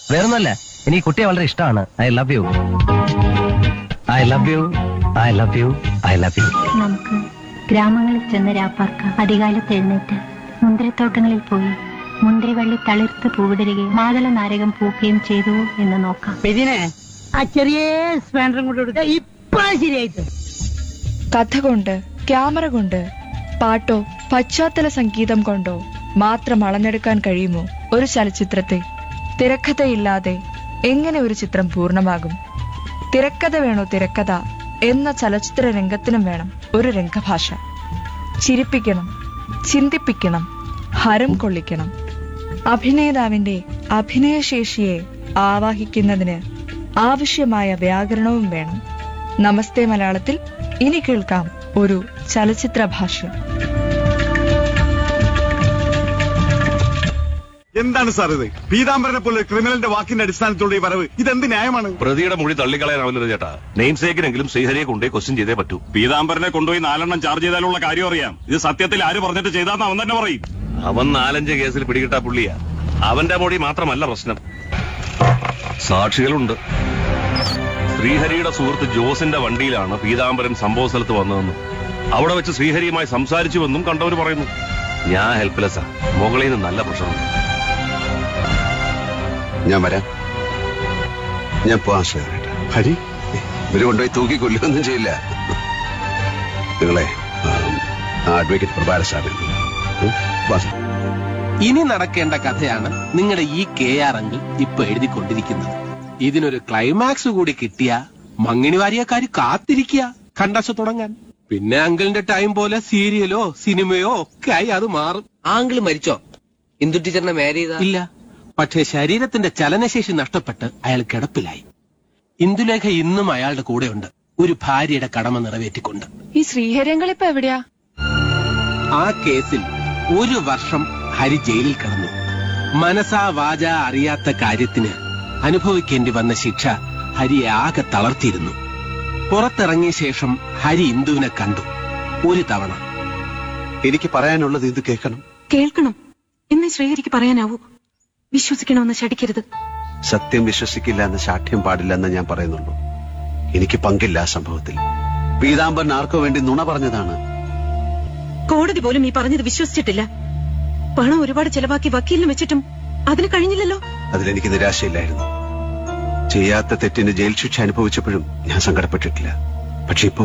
വേറൊന്നല്ല എനിക്ക് കുട്ടിയെ വളരെ ഇഷ്ടമാണ് I love you I love you I love you I love you നമുക്ക് ഗ്രാമങ്ങളിൽ ചെന്ന് രാപ്പാർക്കാം അധികാലത്ത് എഴുന്നേറ്റ് മുന്തിരിത്തോട്ടങ്ങളിൽ പോയി മുന്തിരിവള്ളി തളിർത്ത് പൂവിടരുകയും മാതള നാരകം പൂക്കുകയും ചെയ്തു എന്ന് നോക്കാം ഇതിനെ ആ ചെറിയ സ്പാൻഡറും കൊണ്ട് കൊടുക്ക ഇപ്പൊ ശരിയായിട്ട് കഥ കൊണ്ട് ക്യാമറ കൊണ്ട് പാട്ടോ പശ്ചാത്തല സംഗീതം കൊണ്ടോ മാത്രം അളന്നെടുക്കാൻ കഴിയുമോ ഒരു ചലച്ചിത്രത്തെ തിരക്കഥയില്ലാതെ എങ്ങനെ ഒരു ചിത്രം പൂർണ്ണമാകും തിരക്കഥ വേണോ തിരക്കഥ എന്ന ചലച്ചിത്ര രംഗത്തിനും വേണം ഒരു രംഗഭാഷ ചിരിപ്പിക്കണം ചിന്തിപ്പിക്കണം ഹരം കൊള്ളിക്കണം അഭിനേതാവിന്റെ അഭിനയശേഷിയെ ആവാഹിക്കുന്നതിന് ആവശ്യമായ വ്യാകരണവും വേണം നമസ്തേ മലയാളത്തിൽ ഇനി കേൾക്കാം ഒരു ചലച്ചിത്ര ഭാഷ്യം എന്താണ് സാർ ഇത് പീതാംബരനെ പോലെ ക്രിമിനലിന്റെ വാക്കിന്റെ അടിസ്ഥാനത്തിലുള്ള ഈ വരവ് ഇതെന്ത് ന്യായമാണ് പ്രതിയുടെ മൊഴി തള്ളിക്കളയാനാവില്ല ചേട്ടാ നെയിം സേക്കിനെങ്കിലും ശ്രീഹരിയെ കൊണ്ടേ ക്വസ്റ്റ്യൻ ചെയ്തേ പറ്റൂ പീതാംബരനെ കൊണ്ടുപോയി നാലെണ്ണം ചാർജ് ചെയ്താലുള്ള കാര്യം അറിയാം ഇത് സത്യത്തിൽ ആര് പറഞ്ഞിട്ട് ചെയ്താന്ന് അവൻ തന്നെ പറയും അവൻ നാലഞ്ച് കേസിൽ പിടികിട്ടാ പുള്ളിയാ അവന്റെ മൊഴി മാത്രമല്ല പ്രശ്നം സാക്ഷികളുണ്ട് ശ്രീഹരിയുടെ സുഹൃത്ത് ജോസിന്റെ വണ്ടിയിലാണ് പീതാംബരൻ സംഭവ സ്ഥലത്ത് വന്നതെന്നും അവിടെ വെച്ച് ശ്രീഹരിയുമായി സംസാരിച്ചുവെന്നും കണ്ടവർ പറയുന്നു ഞാൻ ഹെൽപ്ലെസ്സാ മുകളിൽ നിന്ന് നല്ല പ്രശ്നമുണ്ട് ഞാൻ വരാം ഞാൻ പോവാൻ ശ്രമിക്കട്ടെ ഹരി ഇവര് കൊണ്ടുപോയി തൂക്കി കൊല്ലുകയൊന്നും ചെയ്യില്ല നിങ്ങളെ ആ അഡ്വക്കേറ്റ് പ്രഭാര സാറിൽ ഇനി നടക്കേണ്ട കഥയാണ് നിങ്ങളുടെ ഈ കെ ആർ അങ്കിൾ ഇപ്പൊ എഴുതിക്കൊണ്ടിരിക്കുന്നത് ഇതിനൊരു ക്ലൈമാക്സ് കൂടി കിട്ടിയ മങ്ങിണി വാരിയക്കാര് കാത്തിരിക്കുക കണ്ടശ തുടങ്ങാൻ പിന്നെ അങ്കിളിന്റെ ടൈം പോലെ സീരിയലോ സിനിമയോ ഒക്കെ ആയി അത് മാറും ആങ്കിള് മരിച്ചോ ഇന്ദു ടീച്ചറിനെ മാരി ചെയ്ത ഇല്ല പക്ഷേ ശരീരത്തിന്റെ ചലനശേഷി നഷ്ടപ്പെട്ട് അയാൾ കിടപ്പിലായി ഇന്ദുലേഖ ഇന്നും അയാളുടെ കൂടെയുണ്ട് ഒരു ഭാര്യയുടെ കടമ നിറവേറ്റിക്കൊണ്ട് ഈ ശ്രീഹരങ്ങൾ ഇപ്പൊ എവിടെയാ ആ കേസിൽ ഒരു വർഷം ഹരി ജയിലിൽ കിടന്നു മനസാ വാച അറിയാത്ത കാര്യത്തിന് അനുഭവിക്കേണ്ടി വന്ന ശിക്ഷ ഹരിയെ ആകെ തളർത്തിയിരുന്നു പുറത്തിറങ്ങിയ ശേഷം ഹരി ഇന്ദുവിനെ കണ്ടു ഒരു തവണ എനിക്ക് പറയാനുള്ളത് ഇത് കേൾക്കണം കേൾക്കണം എന്ന് ശ്രീഹരിക്ക് പറയാനാവൂ വിശ്വസിക്കണമെന്ന് ശടിക്കരുത് സത്യം വിശ്വസിക്കില്ല എന്ന ശാഠ്യം പാടില്ല എന്ന് ഞാൻ പറയുന്നുള്ളൂ എനിക്ക് പങ്കില്ല ആ സംഭവത്തിൽ പീതാംബരൻ ആർക്കോ വേണ്ടി നുണ പറഞ്ഞതാണ് കോടതി പോലും ഈ പറഞ്ഞത് വിശ്വസിച്ചിട്ടില്ല പണം ഒരുപാട് ചെലവാക്കി വക്കീലിന് വെച്ചിട്ടും അതിന് കഴിഞ്ഞില്ലല്ലോ അതിലെനിക്ക് നിരാശയില്ലായിരുന്നു ചെയ്യാത്ത തെറ്റിന് ജയിൽ ശിക്ഷ അനുഭവിച്ചപ്പോഴും ഞാൻ സങ്കടപ്പെട്ടിട്ടില്ല പക്ഷെ ഇപ്പോ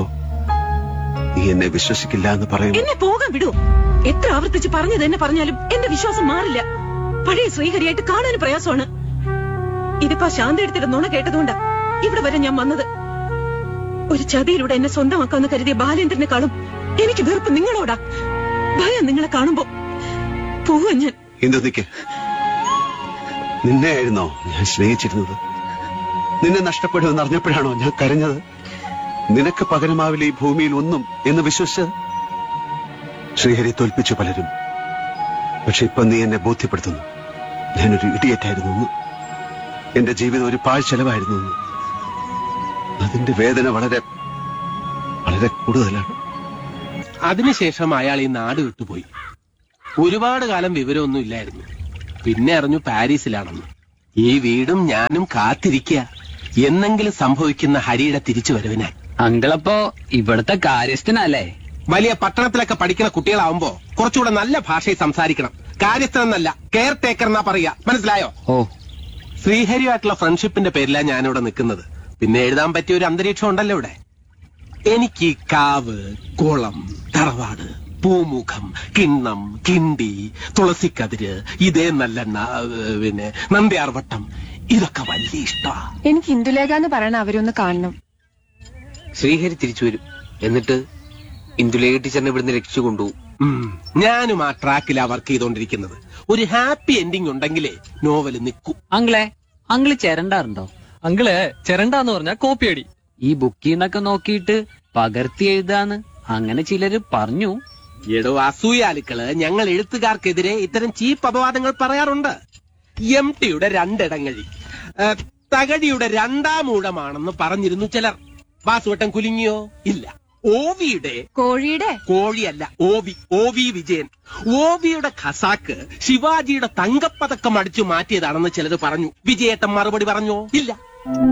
നീ എന്നെ വിശ്വസിക്കില്ല എന്ന് പറയും എന്നെ പോകാൻ വിടൂ എത്ര ആവർത്തിച്ച് പറഞ്ഞത് എന്നെ പറഞ്ഞാലും എന്റെ വിശ്വാസം മാറില്ല പഴയ ശ്രീഹരിയായിട്ട് കാണാൻ പ്രയാസമാണ് ഇതിപ്പോ ശാന്തി എടുത്തിട്ട് നുണ കേട്ടതുകൊണ്ടാ ഇവിടെ വരെ ഞാൻ വന്നത് ഒരു ചതിയിലൂടെ എന്നെ സ്വന്തമാക്കാന്ന് കരുതിയ ബാലേന്ദ്രനെക്കാളും എനിക്ക് വെറുപ്പ് നിങ്ങളോടാ ഭയം നിങ്ങളെ കാണുമ്പോ പോവാ ഞാൻ എന്തു നിക്ക് നിന്നെയായിരുന്നോ ഞാൻ സ്നേഹിച്ചിരുന്നത് നിന്നെ നഷ്ടപ്പെടുമെന്ന് അറിഞ്ഞപ്പോഴാണോ ഞാൻ കരഞ്ഞത് നിനക്ക് പകരമാവില്ല ഈ ഭൂമിയിൽ ഒന്നും എന്ന് വിശ്വസിച്ചത് ശ്രീഹരി തോൽപ്പിച്ചു പലരും പക്ഷെ ഇപ്പൊ നീ എന്നെ ബോധ്യപ്പെടുത്തുന്നു ഞാനൊരു ഇടിയറ്റായിരുന്നു എന്ന് എന്റെ ജീവിതം ഒരു പാഴ്ചെലവായിരുന്നു എന്ന് അതിന്റെ വേദന വളരെ വളരെ കൂടുതലാണ് അതിനുശേഷം അയാൾ ഈ നാട് വിട്ടുപോയി ഒരുപാട് കാലം വിവരമൊന്നും ഇല്ലായിരുന്നു പിന്നെ അറിഞ്ഞു പാരീസിലാണെന്ന് ഈ വീടും ഞാനും കാത്തിരിക്കുക എന്നെങ്കിലും സംഭവിക്കുന്ന ഹരിയുടെ തിരിച്ചുവരവിനായി അങ്കിളപ്പോ ഇവിടുത്തെ കാര്യസ്ഥനല്ലേ വലിയ പട്ടണത്തിലൊക്കെ പഠിക്കുന്ന കുട്ടികളാവുമ്പോ കുറച്ചുകൂടെ നല്ല ഭാഷയിൽ സംസാരിക്കണം കാര്യസ്ഥനെന്നല്ല കെയർ ടേക്കർ എന്നാ പറയാ മനസ്സിലായോ ഓ ശ്രീഹരിയായിട്ടുള്ള ഫ്രണ്ട്ഷിപ്പിന്റെ പേരിലാണ് ഞാനിവിടെ നിൽക്കുന്നത് പിന്നെ എഴുതാൻ പറ്റിയ ഒരു അന്തരീക്ഷം ഉണ്ടല്ലോ ഇവിടെ എനിക്ക് ഈ കാവ് കുളം തറവാട് പൂമുഖം കിണ്ണം കിണ്ടി തുളസിക്കതിര് ഇതേ നല്ലെണ്ണ ഏഹ്, പിന്നെ നന്ദ്യാർവട്ടം ഇതൊക്കെ വലിയ ഇഷ്ടമാ എനിക്ക് ഇന്ദുലേഖ എന്ന് പറയണ അവരൊന്ന് കാണണം ശ്രീഹരി തിരിച്ചു വരും എന്നിട്ട് ഇന്ദുലേഖ ടീച്ചറിനെ ഇവിടുന്ന് രക്ഷിച്ചു കൊണ്ടുപോകും ഉം. ഞാനും ആ ട്രാക്കിലാ വർക്ക് ചെയ്തോണ്ടിരിക്കുന്നത് ഒരു ഹാപ്പി എൻഡിങ് ഉണ്ടെങ്കിലേ നോവൽ നിൽക്കൂ അങ്കിളെ അങ്കിള് ചേരണ്ടാറുണ്ടോ അങ്കിള് ചെരണ്ടാന്ന് പറഞ്ഞ കോപ്പി അടി ഈ ബുക്കിന്നൊക്കെ നോക്കിയിട്ട് പകർത്തി എഴുതാന്ന് അങ്ങനെ ചിലര് പറഞ്ഞു എടോ അസൂയാലുക്കള് ഞങ്ങൾ എഴുത്തുകാർക്കെതിരെ ഇത്തരം ചീപ്പ് അപവാദങ്ങൾ പറയാറുണ്ട് എം ടിയുടെ രണ്ടിടങ്ങഴി ഏ, തകഴിയുടെ രണ്ടാം ഊഴമാണെന്ന് പറഞ്ഞിരുന്നു ചിലർ വാസുവട്ടം കുലുങ്ങിയോ ഇല്ല ഓവിയുടെ കോഴിയുടെ കോഴിയല്ല ഓവി ഓവി വിജയൻ ഓവിയുടെ ഖസാക്ക് ശിവാജിയുടെ തങ്കപ്പതക്കം അടിച്ചു മാറ്റിയതാണെന്ന് ചിലത് പറഞ്ഞു വിജയേട്ടൻ മറുപടി പറഞ്ഞോ ഇല്ല